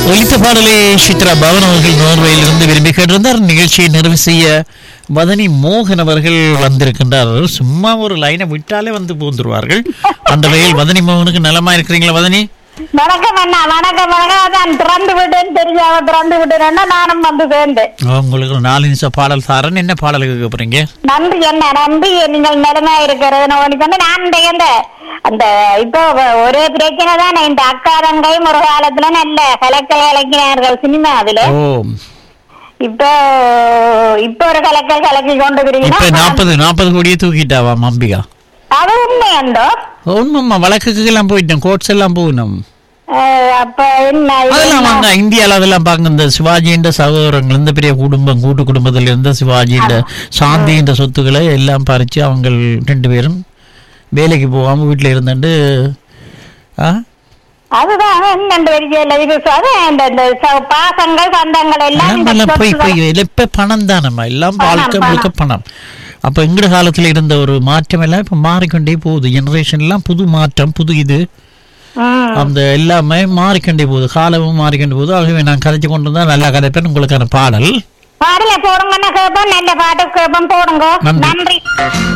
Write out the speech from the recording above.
ஒலித்த பாடலை சித்ரா பவன் அவர்கள் நோர்வேயிலிருந்து விரும்பி கேட்டிருந்தார் நிகழ்ச்சியை நிறைவு செய்ய வதனி மோகன் அவர்கள் வந்திருக்கின்றார் சும்மா ஒரு லைனை விட்டாலே வந்து பூந்துருவார்கள் அந்த வகையில் வதனி மோகனுக்கு நலமா இருக்கிறீங்களா வதனி வணக்கம் அண்ணா வணக்கம் வணக்கம் அதான் திறந்து விட்டேன்னு தெரியாம திறந்து விட்டேன்னா நானும் வந்து சேர்ந்தேன் உங்களுக்கு ஒரு நாலு நிமிஷம் பாடல் தாரன் என்ன பாடல் கேட்க போறீங்க நன்றி என்ன நன்றி நீங்கள் நிலைமை இருக்கிறது உனக்கு வந்து நான் இந்த இந்த அந்த இப்போ ஒரே பிரச்சனை தான் இந்த அக்கா தங்கையும் ஒரு காலத்துல நல்ல கலக்கல் கலக்கினார்கள் சினிமாவில ஓ இப்போ இப்போ ஒரு கலக்கல் கலக்கி கொண்டு இப்ப இருக்கிறீங்கன்னா நாற்பது நாற்பது கோடியே தூக்கிட்டாவா அம்பிகா அது உண்மை அந்தோ உண்மைம்மா வழக்குக்கு எல்லாம் போயிட்டேன் கோர்ட்ஸ் எல்லாம் போகணும் அஹ், அப்ப என்ன இது அதெல்லாம் என்ன? வாங்க இந்தியால அதெல்லாம் பாங்க இந்த சிவாஜின்ற சகோதரங்கள் இந்த பெரிய குடும்பம் கூட்டு குடும்பத்துல இருந்த சிவாஜின்ற சாந்தின்ற சொத்துக்களை எல்லாம் பறிச்சு அவங்க ரெண்டு பேரும் வேலைக்கு போகாம வீட்டுல இருந்துட்டு ஆ அதுதான் என்னண்டு தெரியல இது அது இந்த இந்த ச- பாசங்கள் பந்தங்கள் எல்லாம் எல்லாம் இந்த எல்லாம் போய் சொத்துகள். போய் எல்லாம் இப்ப பணம் தானம்மா எல்லாம் பணம், வாழ்க்கை முழுக்க பணம் அப்ப எங்கட காலத்துல இருந்த ஒரு மாற்றம் எல்லாம் இப்ப மாறிக்கொண்டே போகுது ஜெனரேஷன் எல்லாம் புது மாற்றம் புது இது ம். அந்த எல்லாமே மாறிக்கொண்டே போகுது காலமும் மாறிக்கொண்டே போகுது ஆகவே நான் கதைச்சு கொண்டு வந்தா நல்லா கதைப்பேன் உங்களுக்கான பாடல் பாடல போடுங்கன்னு கேட்போம் நல்ல பாட்டு கேட்போம் போடுங்க நன்றி. நன்றி